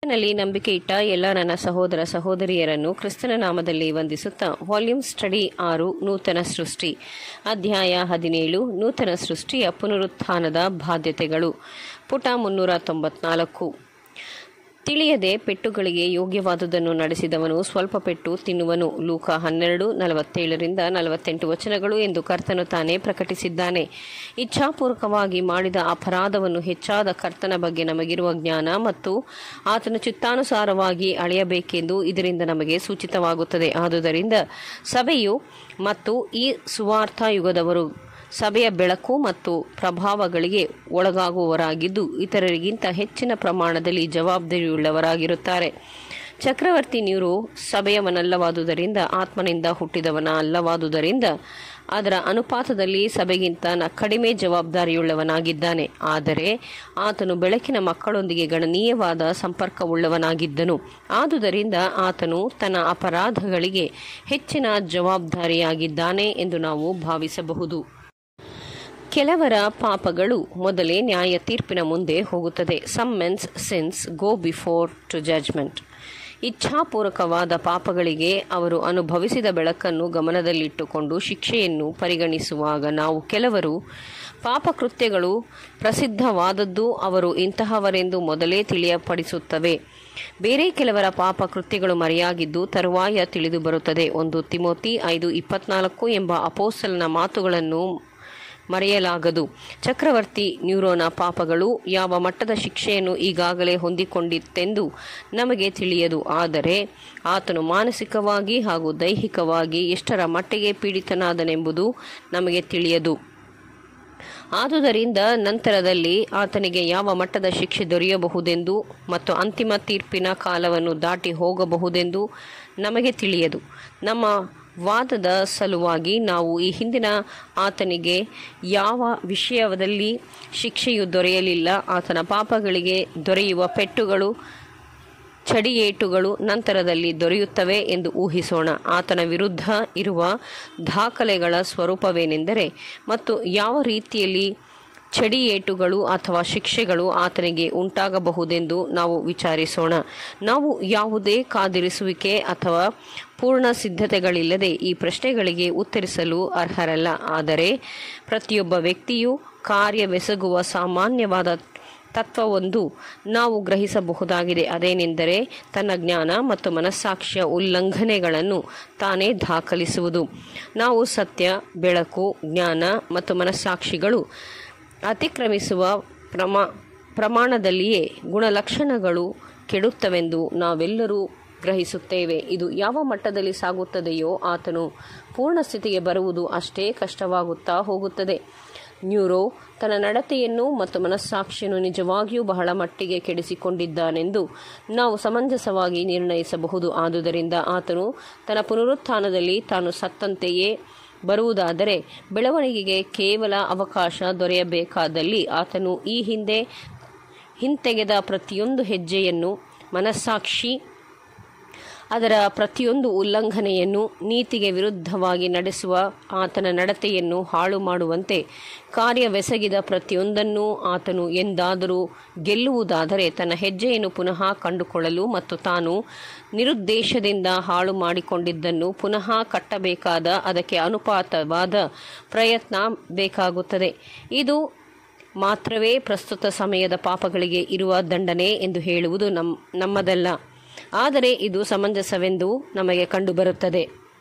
ನಲ್ಲಿ ನಂಬಿಕೆ ಇಟ್ಟ ಎಲ್ಲ ನನ್ನ ಸಹೋದರ ಸಹೋದರಿಯರನ್ನು ಕ್ರಿಸ್ತನ ನಾಮದಲ್ಲಿ ವಂದಿಸುತ್ತಾ ವಾಲ್ಯೂಮ್ ಸ್ಟಡಿ ಆರು ನೂತನ ಸೃಷ್ಟಿ ಅಧ್ಯಾಯ ಹದಿನೇಳು ನೂತನ ಸೃಷ್ಟಿಯ ಪುನರುತ್ಥಾನದ ಬಾಧ್ಯತೆಗಳು ಪುಟ ಮುನ್ನೂರ ತೊಂಬತ್ನಾಲ್ಕು ತಿಳಿಯದೆ ಪೆಟ್ಟುಗಳಿಗೆ ಯೋಗ್ಯವಾದುದನ್ನು ನಡೆಸಿದವನು ಸ್ವಲ್ಪ ಪೆಟ್ಟು ತಿನ್ನುವನು ಲೂಕ ಹನ್ನೆರಡು ನಲವತ್ತೇಳರಿಂದ ನಲವತ್ತೆಂಟು ವಚನಗಳು ಎಂದು ಕರ್ತನು ತಾನೇ ಪ್ರಕಟಿಸಿದ್ದಾನೆ ಇಚ್ಛಾಪೂರ್ವಕವಾಗಿ ಮಾಡಿದ ಅಪರಾಧವನ್ನು ಹೆಚ್ಚಾದ ಕರ್ತನ ಬಗ್ಗೆ ನಮಗಿರುವ ಜ್ಞಾನ ಮತ್ತು ಆತನ ಚಿತ್ತಾನುಸಾರವಾಗಿ ಅಳೆಯಬೇಕೆಂದು ಇದರಿಂದ ನಮಗೆ ಸೂಚಿತವಾಗುತ್ತದೆ ಆದುದರಿಂದ ಸಭೆಯು ಮತ್ತು ಈ ಸುವಾರ್ಥ ಯುಗದವರು ಸಭೆಯ ಬೆಳಕು ಮತ್ತು ಪ್ರಭಾವಗಳಿಗೆ ಒಳಗಾಗುವವರಾಗಿದ್ದು ಇತರರಿಗಿಂತ ಹೆಚ್ಚಿನ ಪ್ರಮಾಣದಲ್ಲಿ ಜವಾಬ್ದಾರಿಯುಳ್ಳವರಾಗಿರುತ್ತಾರೆ ಚಕ್ರವರ್ತಿ ನೀರು ಸಭೆಯವನಲ್ಲವಾದುದರಿಂದ ಆತ್ಮನಿಂದ ಹುಟ್ಟಿದವನ ಅಲ್ಲವಾದುದರಿಂದ ಅದರ ಅನುಪಾತದಲ್ಲಿ ಸಭೆಗಿಂತ ನ- ಕಡಿಮೆ ಜವಾಬ್ದಾರಿಯುಳ್ಳವನಾಗಿದ್ದಾನೆ ಆದರೆ ಆತನು ಬೆಳಕಿನ ಮಕ್ಕಳೊಂದಿಗೆ ಗಣನೀಯವಾದ ಸಂಪರ್ಕವುಳ್ಳವನಾಗಿದ್ದನು ಆದುದರಿಂದ ಆತನು ತನ್ನ ಅಪರಾಧಗಳಿಗೆ ಹೆಚ್ಚಿನ ಜವಾಬ್ದಾರಿಯಾಗಿದ್ದಾನೆ ಎಂದು ನಾವು ಭಾವಿಸಬಹುದು ಕೆಲವರ ಪಾಪಗಳು ಮೊದಲೇ ನ್ಯಾಯ ತೀರ್ಪಿನ ಮುಂದೆ ಹೋಗುತ್ತದೆ some men's sins go before to judgment ಇಚ್ಛಾಪೂರ್ವಕವಾದ ಪಾಪಗಳಿಗೆ ಅವರು ಅನುಭವಿಸಿದ ಬೆಳಕನ್ನು ಗಮನದಲ್ಲಿಟ್ಟುಕೊಂಡು ಶಿಕ್ಷೆಯನ್ನು ಪರಿಗಣಿಸುವಾಗ ನಾವು ಕೆಲವರು ಪಾಪಕೃತ್ಯಗಳು ಪ್ರಸಿದ್ಧವಾದದ್ದು ಅವರು ಇಂತಹವರೆಂದು ಮೊದಲೇ ತಿಳಿಯಪಡಿಸುತ್ತವೆ ಬೇರೆ ಕೆಲವರ ಪಾಪ ಕೃತ್ಯಗಳು ಮರೆಯಾಗಿದ್ದು ತರುವಾಯ ತಿಳಿದು ಬರುತ್ತದೆ ಒಂದು ತಿಮೋತಿ ಐದು ಇಪ್ಪತ್ನಾಲ್ಕು ಎಂಬ ಅಪೋಸ್ತಲನ ಮಾತುಗಳನ್ನು ಮರೆಯಲಾಗದು ಚಕ್ರವರ್ತಿ ನ್ಯೂರೋನ ಪಾಪಗಳು ಯಾವ ಮಟ್ಟದ ಶಿಕ್ಷೆಯನ್ನು ಈಗಾಗಲೇ ಹೊಂದಿಕೊಂಡಿತ್ತೆಂದು ನಮಗೆ ತಿಳಿಯದು ಆದರೆ ಆತನು ಮಾನಸಿಕವಾಗಿ ಹಾಗೂ ದೈಹಿಕವಾಗಿ ಎಷ್ಟರ ಮಟ್ಟಿಗೆ ಪೀಡಿತನಾದನೆಂಬುದು ನಮಗೆ ತಿಳಿಯದು ಆದುದರಿಂದ ನಂತರದಲ್ಲಿ ಆತನಿಗೆ ಯಾವ ಮಟ್ಟದ ಶಿಕ್ಷೆ ದೊರೆಯಬಹುದೆಂದು ಮತ್ತು ಅಂತಿಮ ತೀರ್ಪಿನ ಕಾಲವನ್ನು ದಾಟಿ ಹೋಗಬಹುದೆಂದು ನಮಗೆ ತಿಳಿಯದು ನಮ್ಮ ವಾದದ ಸಲುವಾಗಿ ನಾವು ಈ ಹಿಂದಿನ ಆತನಿಗೆ ಯಾವ ವಿಷಯದಲ್ಲಿ ಶಿಕ್ಷೆಯು ದೊರೆಯಲಿಲ್ಲ ಆತನ ಪಾಪಗಳಿಗೆ ದೊರೆಯುವ ಪೆಟ್ಟುಗಳು ಚಡಿಯೇಟುಗಳು ನಂತರದಲ್ಲಿ ದೊರೆಯುತ್ತವೆ ಎಂದು ಊಹಿಸೋಣ ಆತನ ವಿರುದ್ಧ ಇರುವ ದಾಖಲೆಗಳ ಸ್ವರೂಪವೇನೆಂದರೆ ಮತ್ತು ಯಾವ ರೀತಿಯಲ್ಲಿ ಚಡಿಯೇಟುಗಳು ಅಥವಾ ಶಿಕ್ಷೆಗಳು ಆತನಿಗೆ ಉಂಟಾಗಬಹುದೆಂದು ನಾವು ವಿಚಾರಿಸೋಣ ನಾವು ಯಾವುದೇ ಕಾದಿರಿಸುವಿಕೆ ಅಥವಾ ಪೂರ್ಣ ಸಿದ್ಧತೆಗಳಿಲ್ಲದೆ ಈ ಪ್ರಶ್ನೆಗಳಿಗೆ ಉತ್ತರಿಸಲು ಅರ್ಹರಲ್ಲ ಆದರೆ ಪ್ರತಿಯೊಬ್ಬ ವ್ಯಕ್ತಿಯು ಕಾರ್ಯವೆಸಗುವ ಸಾಮಾನ್ಯವಾದ ತತ್ವವೊಂದು ನಾವು ಗ್ರಹಿಸಬಹುದಾಗಿದೆ ಅದೇನೆಂದರೆ ತನ್ನ ಜ್ಞಾನ ಮತ್ತು ಮನಸ್ಸಾಕ್ಷಿಯ ಉಲ್ಲಂಘನೆಗಳನ್ನು ತಾನೇ ದಾಖಲಿಸುವುದು ನಾವು ಸತ್ಯ ಬೆಳಕು ಜ್ಞಾನ ಮತ್ತು ಮನಸ್ಸಾಕ್ಷಿಗಳು ಅತಿಕ್ರಮಿಸುವ ಪ್ರಮಾ ಪ್ರಮಾಣದಲ್ಲಿಯೇ ಗುಣಲಕ್ಷಣಗಳು ಕೆಡುತ್ತವೆಂದು ನಾವೆಲ್ಲರೂ ಗ್ರಹಿಸುತ್ತೇವೆ ಇದು ಯಾವ ಮಟ್ಟದಲ್ಲಿ ಸಾಗುತ್ತದೆಯೋ ಆತನು ಪೂರ್ಣ ಸ್ಥಿತಿಗೆ ಬರುವುದು ಅಷ್ಟೇ ಕಷ್ಟವಾಗುತ್ತಾ ಹೋಗುತ್ತದೆ ನ್ಯೂರೋ ತನ್ನ ನಡತೆಯನ್ನು ಮತ್ತು ಮನಸ್ಸಾಕ್ಷಿಯನ್ನು ನಿಜವಾಗಿಯೂ ಬಹಳ ಮಟ್ಟಿಗೆ ಕೆಡಿಸಿಕೊಂಡಿದ್ದಾನೆಂದು ನಾವು ಸಮಂಜಸವಾಗಿ ನಿರ್ಣಯಿಸಬಹುದು ಆದುದರಿಂದ ಆತನು ತನ್ನ ಪುನರುತ್ಥಾನದಲ್ಲಿ ತಾನು ಸತ್ತಂತೆಯೇ ಬರುವುದಾದರೆ ಬೆಳವಣಿಗೆಗೆ ಕೇವಲ ಅವಕಾಶ ದೊರೆಯಬೇಕಾದಲ್ಲಿ ಆತನು ಈ ಹಿಂದೆ ಹಿಂತೆಗೆದ ಪ್ರತಿಯೊಂದು ಹೆಜ್ಜೆಯನ್ನು ಮನಸ್ಸಾಕ್ಷಿ ಅದರ ಪ್ರತಿಯೊಂದು ಉಲ್ಲಂಘನೆಯನ್ನು ನೀತಿಗೆ ವಿರುದ್ಧವಾಗಿ ನಡೆಸುವ ಆತನ ನಡತೆಯನ್ನು ಹಾಳು ಮಾಡುವಂತೆ ಕಾರ್ಯವೆಸಗಿದ ಪ್ರತಿಯೊಂದನ್ನೂ ಆತನು ಎಂದಾದರೂ ಗೆಲ್ಲುವುದಾದರೆ ತನ್ನ ಹೆಜ್ಜೆಯನ್ನು ಪುನಃ ಕಂಡುಕೊಳ್ಳಲು ಮತ್ತು ತಾನು ನಿರುದ್ದೇಶದಿಂದ ಹಾಳು ಮಾಡಿಕೊಂಡಿದ್ದನ್ನು ಪುನಃ ಕಟ್ಟಬೇಕಾದ ಅದಕ್ಕೆ ಅನುಪಾತವಾದ ಪ್ರಯತ್ನ ಬೇಕಾಗುತ್ತದೆ ಇದು ಮಾತ್ರವೇ ಪ್ರಸ್ತುತ ಸಮಯದ ಪಾಪಗಳಿಗೆ ಇರುವ ದಂಡನೆ ಎಂದು ಹೇಳುವುದು ನಮ್ ನಮ್ಮದಲ್ಲ ಆದರೆ ಇದು ಸಮಂಜಸವೆಂದು ನಮಗೆ ಕಂಡುಬರುತ್ತದೆ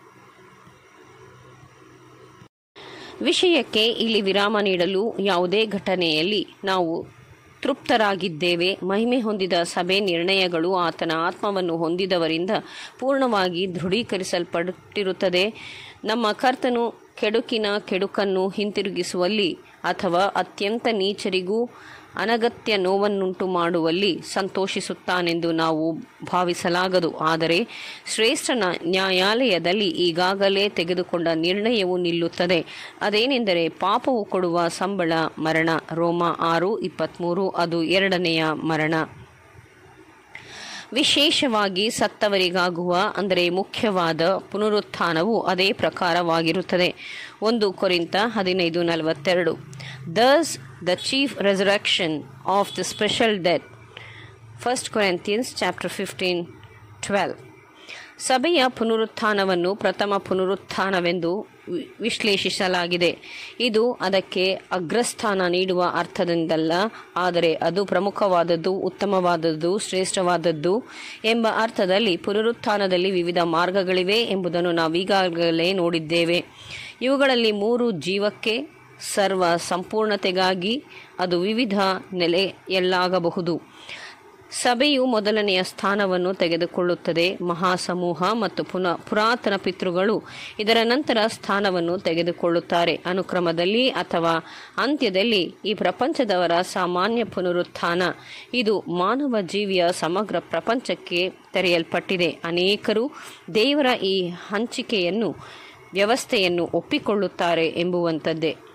ವಿಷಯಕ್ಕೆ ಇಲ್ಲಿ ವಿರಾಮ ನೀಡಲು ಯಾವುದೇ ಘಟನೆಯಲ್ಲಿ ನಾವು ತೃಪ್ತರಾಗಿದ್ದೇವೆ ಮಹಿಮೆ ಹೊಂದಿದ ಸಭೆ ನಿರ್ಣಯಗಳು ಆತನ ಆತ್ಮವನ್ನು ಹೊಂದಿದವರಿಂದ ಪೂರ್ಣವಾಗಿ ದೃಢೀಕರಿಸಲ್ಪಟ್ಟಿರುತ್ತದೆ ನಮ್ಮ ಕರ್ತನು ಕೆಡುಕಿನ ಕೆಡುಕನ್ನು ಹಿಂತಿರುಗಿಸುವಲ್ಲಿ ಅಥವಾ ಅತ್ಯಂತ ನೀಚರಿಗೂ ಅನಗತ್ಯ ನೋವನ್ನುಂಟು ಮಾಡುವಲ್ಲಿ ಸಂತೋಷಿಸುತ್ತಾನೆಂದು ನಾವು ಭಾವಿಸಲಾಗದು ಆದರೆ ಶ್ರೇಷ್ಠ ನ- ನ್ಯಾಯಾಲಯದಲ್ಲಿ ಈಗಾಗಲೇ ತೆಗೆದುಕೊಂಡ ನಿರ್ಣಯವು ನಿಲ್ಲುತ್ತದೆ ಅದೇನೆಂದರೆ ಪಾಪವು ಕೊಡುವ ಸಂಬಳ ಮರಣ ರೋಮ ಆರು ಇಪ್ಪತ್ತ್ಮೂರು ಅದು ಎರಡನೆಯ ಮರಣ ವಿಶೇಷವಾಗಿ ಸತ್ತವರಿಗಾಗುವ ಅಂದರೆ ಮುಖ್ಯವಾದ ಪುನರುತ್ಥಾನವು ಅದೇ ಪ್ರಕಾರವಾಗಿರುತ್ತದೆ ಒಂದು ಕೊರಿಂತ ಹದಿನೈದು ನಲವತ್ತೆರಡು thus the chief resurrection of the special death first Corinthians chapter fifteen twelve ಸಭೆಯ ಪುನರುತ್ಥಾನವನ್ನು ಪ್ರಥಮ ಪುನರುತ್ಥಾನವೆಂದು ವಿ- ವಿಶ್ಲೇಷಿಸಲಾಗಿದೆ ಇದು ಅದಕ್ಕೆ ಅಗ್ರಸ್ಥಾನ ನೀಡುವ ಅರ್ಥದಿಂದಲ್ಲ ಆದರೆ ಅದು ಪ್ರಮುಖವಾದದ್ದು ಉತ್ತಮವಾದದ್ದು ಶ್ರೇಷ್ಠವಾದದ್ದು ಎಂಬ ಅರ್ಥದಲ್ಲಿ ಪುನರುತ್ಥಾನದಲ್ಲಿ ವಿವಿಧ ಮಾರ್ಗಗಳಿವೆ ಎಂಬುದನ್ನು ನಾವೀಗಾಗಲೇ ನೋಡಿದ್ದೇವೆ ಇವುಗಳಲ್ಲಿ ಮೂರು ಜೀವಕ್ಕೆ ಸರ್ವ ಸಂಪೂರ್ಣತೆಗಾಗಿ ಅದು ವಿವಿಧ ನೆಲೆಯಲ್ಲಾಗಬಹುದು ಸಭೆಯು ಮೊದಲನೆಯ ಸ್ಥಾನವನ್ನು ತೆಗೆದುಕೊಳ್ಳುತ್ತದೆ ಮಹಾಸಮೂಹ ಮತ್ತು ಪುನಃ ಪುರಾತನ ಪಿತೃಗಳು ಇದರ ನಂತರ ಸ್ಥಾನವನ್ನು ತೆಗೆದುಕೊಳ್ಳುತ್ತಾರೆ ಅನುಕ್ರಮದಲ್ಲಿ ಅಥವಾ ಅಂತ್ಯದಲ್ಲಿ ಈ ಪ್ರಪಂಚದವರ ಸಾಮಾನ್ಯ ಪುನರುತ್ಥಾನ ಇದು ಮಾನವ ಜೀವಿಯ ಸಮಗ್ರ ಪ್ರಪಂಚಕ್ಕೆ ತೆರೆಯಲ್ಪಟ್ಟಿದೆ ಅನೇಕರು ದೇವರ ಈ ಹಂಚಿಕೆಯನ್ನು ವ್ಯವಸ್ಥೆಯನ್ನು ಒಪ್ಪಿಕೊಳ್ಳುತ್ತಾರೆ ಎಂಬುವಂಥದ್ದೇ